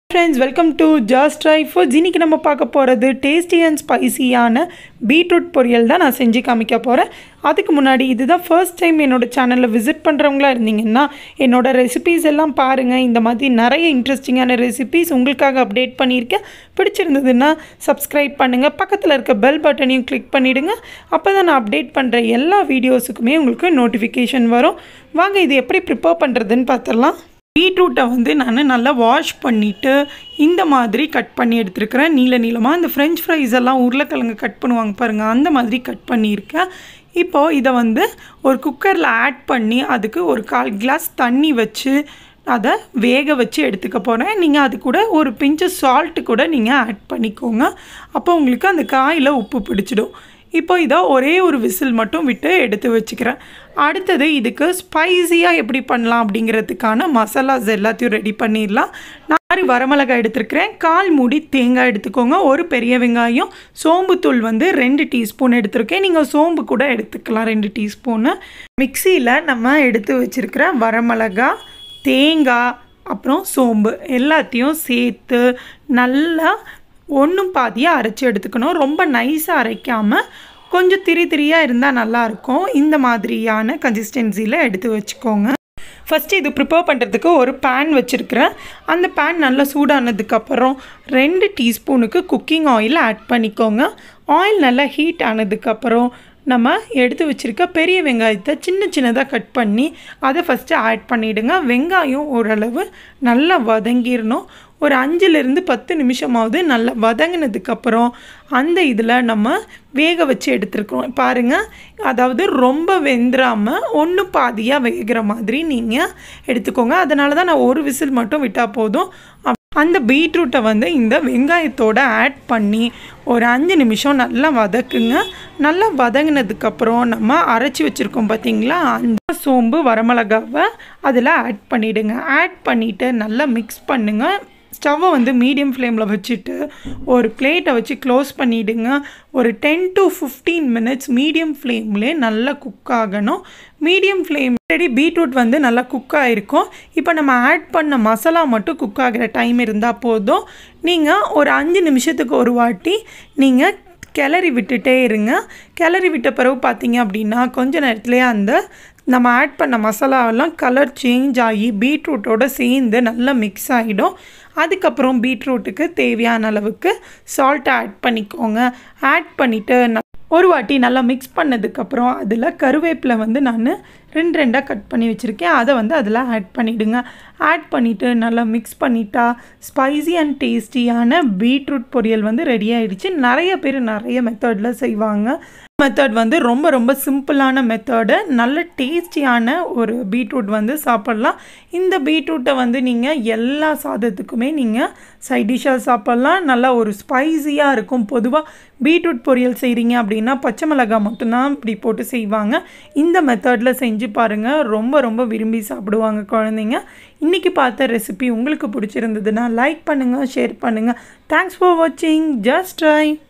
friends welcome to just try foods இன்றைக்கி நம்ம பார்க்க போகிறது டேஸ்டி அண்ட் ஸ்பைசியான பீட்ரூட் பொரியல் தான் நான் செஞ்சு காமிக்க போகிறேன் அதுக்கு முன்னாடி இதுதான் ஃபர்ஸ்ட் டைம் என்னோடய சேனலில் விசிட் பண்ணுறவங்களா இருந்தீங்கன்னா என்னோடய ரெசிபீஸ் எல்லாம் பாருங்கள் இந்த மாதிரி நிறைய இன்ட்ரெஸ்டிங்கான ரெசிபீஸ் உங்களுக்காக அப்டேட் பண்ணியிருக்கேன் பிடிச்சிருந்ததுன்னா சப்ஸ்கிரைப் பண்ணுங்கள் பக்கத்தில் இருக்க பெல் பட்டனையும் கிளிக் பண்ணிவிடுங்க அப்போ தான் நான் அப்டேட் பண்ணுற எல்லா வீடியோஸுக்குமே உங்களுக்கு நோட்டிஃபிகேஷன் வரும் வாங்க இது எப்படி ப்ரிப்பேர் பண்ணுறதுன்னு பார்த்துடலாம் பீட்ரூட்டை வந்து நான் நல்லா வாஷ் பண்ணிவிட்டு இந்த மாதிரி கட் பண்ணி எடுத்துருக்கிறேன் நீல நீளமாக இந்த ஃப்ரெஞ்ச் ஃப்ரைஸ் எல்லாம் உருளைக்கிழங்கு கட் பண்ணுவாங்க பாருங்கள் அந்த மாதிரி கட் பண்ணியிருக்கேன் இப்போது இதை வந்து ஒரு குக்கரில் ஆட் பண்ணி அதுக்கு ஒரு கால் கிளாஸ் தண்ணி வச்சு அதை வேக வச்சு எடுத்துக்க போகிறேன் நீங்கள் அது கூட ஒரு பிஞ்சு சால்ட்டு கூட நீங்கள் ஆட் பண்ணிக்கோங்க அப்போ உங்களுக்கு அந்த காயில் உப்பு பிடிச்சிடும் இப்போ இதை ஒரே ஒரு விசில் மட்டும் விட்டு எடுத்து வச்சுக்கிறேன் அடுத்தது இதுக்கு ஸ்பைஸியாக எப்படி பண்ணலாம் அப்படிங்கிறதுக்கான மசாலாஸ் எல்லாத்தையும் ரெடி பண்ணிடலாம் நான் வரமிளகாய் எடுத்துருக்கிறேன் கால் மூடி தேங்காய் எடுத்துக்கோங்க ஒரு பெரிய வெங்காயம் சோம்புத்தூள் வந்து ரெண்டு டீஸ்பூன் எடுத்திருக்கேன் நீங்கள் சோம்பு கூட எடுத்துக்கலாம் ரெண்டு டீஸ்பூனு மிக்சியில் நம்ம எடுத்து வச்சுருக்கிற வரமிளகா தேங்காய் அப்புறம் சோம்பு எல்லாத்தையும் சேர்த்து நல்லா ஒன்றும் பாதியாக அரைச்சி எடுத்துக்கணும் ரொம்ப நைஸாக அரைக்காமல் கொஞ்சம் திரி திரியாக இருந்தால் நல்லாயிருக்கும் இந்த மாதிரியான கன்சிஸ்டன்சியில் எடுத்து வச்சுக்கோங்க ஃபஸ்ட்டு இது ப்ரிப்பேர் பண்ணுறதுக்கு ஒரு பேன் வச்சுருக்கிறேன் அந்த பேன் நல்லா சூடானதுக்கப்புறம் ரெண்டு டீஸ்பூனுக்கு குக்கிங் ஆயில் ஆட் பண்ணிக்கோங்க ஆயில் நல்லா ஹீட் ஆனதுக்கப்புறம் நம்ம எடுத்து வச்சுருக்க பெரிய வெங்காயத்தை சின்ன சின்னதாக கட் பண்ணி அதை ஃபஸ்ட்டு ஆட் பண்ணிவிடுங்க வெங்காயம் ஓரளவு நல்லா வதங்கிடணும் ஒரு அஞ்சுலேருந்து பத்து நிமிஷமாவது நல்லா வதங்கினதுக்கப்புறம் அந்த இதில் நம்ம வேக வச்சு எடுத்துருக்கோம் பாருங்கள் அதாவது ரொம்ப வெந்துடாமல் ஒன்று பாதியாக வேகிற மாதிரி நீங்கள் எடுத்துக்கோங்க அதனால தான் நான் ஒரு விசில் மட்டும் விட்டால் போதும் அந்த பீட்ரூட்டை வந்து இந்த வெங்காயத்தோடு ஆட் பண்ணி ஒரு அஞ்சு நிமிஷம் நல்லா வதக்குங்க நல்லா வதங்கினதுக்கப்புறம் நம்ம அரைச்சி வச்சுருக்கோம் பார்த்தீங்களா அந்த சோம்பு வரமிளகாவை அதில் ஆட் பண்ணிவிடுங்க ஆட் பண்ணிவிட்டு நல்லா மிக்ஸ் பண்ணுங்கள் ஸ்டவ்வை வந்து மீடியம் ஃப்ளேமில் வச்சுட்டு ஒரு பிளேட்டை வச்சு க்ளோஸ் பண்ணிவிடுங்க ஒரு ten to fifteen minutes medium ஃப்ளேம்லேயே நல்லா குக் ஆகணும் மீடியம் ஃப்ளேம் ஆல்ரெடி பீட்ரூட் வந்து நல்லா குக் ஆகிருக்கும் இப்போ நம்ம ஆட் பண்ண மசாலா மட்டும் குக் ஆகிற டைம் இருந்தால் போதும் நீங்கள் ஒரு அஞ்சு நிமிஷத்துக்கு ஒரு வாட்டி நீங்கள் கிளறி விட்டுட்டே இருங்க கிளறி விட்ட பிறகு பார்த்தீங்க அப்படின்னா கொஞ்ச நேரத்துலேயே அந்த நம்ம ஆட் பண்ண மசாலாவெல்லாம் கலர் சேஞ்ச் ஆகி பீட்ரூட்டோடு சேர்ந்து நல்லா மிக்ஸ் ஆகிடும் அதுக்கப்புறம் பீட்ரூட்டுக்கு தேவையான அளவுக்கு சால்ட்டை ஆட் பண்ணிக்கோங்க ஆட் பண்ணிவிட்டு ஒரு வாட்டி நல்லா மிக்ஸ் பண்ணதுக்கப்புறம் அதில் கருவேப்பிலை வந்து நான் ரெண்டு ரெண்டாக கட் பண்ணி வச்சுருக்கேன் அதை வந்து அதில் ஆட் பண்ணிவிடுங்க ஆட் பண்ணிவிட்டு நல்லா மிக்ஸ் பண்ணிட்டா ஸ்பைசி அண்ட் டேஸ்டியான பீட்ரூட் பொரியல் வந்து ரெடி ஆகிடுச்சு நிறைய பேர் நிறைய மெத்தடில் செய்வாங்க மெத்தட் வந்து ரொம்ப ரொம்ப சிம்பிளான மெத்தடு நல்ல டேஸ்டியான ஒரு பீட்ரூட் வந்து சாப்பிட்லாம் இந்த பீட்ரூட்டை வந்து நீங்கள் எல்லா சாதத்துக்குமே நீங்கள் சைட் டிஷ்ஷாக சாப்பிட்லாம் நல்லா ஒரு ஸ்பைஸியாக இருக்கும் பொதுவாக பீட்ரூட் பொரியல் செய்கிறீங்க அப்படின்னா பச்சை மிளகாய் மட்டும்தான் இப்படி போட்டு செய்வாங்க இந்த மெத்தடில் செஞ்சு பாருங்கள் ரொம்ப ரொம்ப விரும்பி சாப்பிடுவாங்க குழந்தைங்க இன்றைக்கி பார்த்த ரெசிபி உங்களுக்கு பிடிச்சிருந்ததுன்னா லைக் பண்ணுங்கள் ஷேர் பண்ணுங்கள் தேங்க்ஸ் ஃபார் வாட்சிங் ஜஸ்ட் ட்ரை